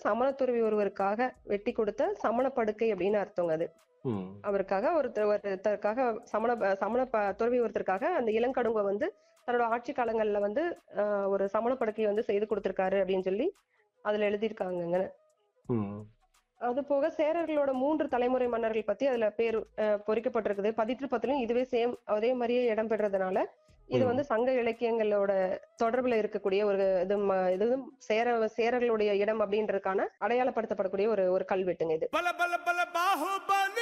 சமண துறவி ஒருவருக்காக வெட்டி கொடுத்த சமண படுக்கை அப்படின்னு அர்த்தங்க அது ம் அவருக்காக ஒருத்தர் ஒருத்தருக்காக சமண சமண ப- துறவி ஒருத்தருக்காக அந்த இளங்கடுங்க வந்து தன்னோட ஆட்சி காலங்கள்ல வந்து ஆஹ், ஒரு சமண படுக்கை வந்து செய்து கொடுத்திருக்காரு அப்படின்னு சொல்லி அதுல எழுதியிருக்காங்கங்க ம் அது போக சேரர்களோட மூன்று தலைமுறை மன்னர்கள் பத்தி அதுல பேர் அஹ், பொறிக்கப்பட்டிருக்குது பதிற்று பத்திலும் இதுவே சேம் அதே மாதிரியே இடம் பெற்றதுனால இது ம். வந்து சங்க இலக்கியங்களோட தொடர்புல இருக்கக்கூடிய ஒரு இது ம- இது வந்து சேர சேரர்களுடைய இடம் அப்படின்றதுக்கான அடையாளப்படுத்தப்படக்கூடிய ஒரு ஒரு கல்வெட்டுங்க இது பல பல பல பாகுபலி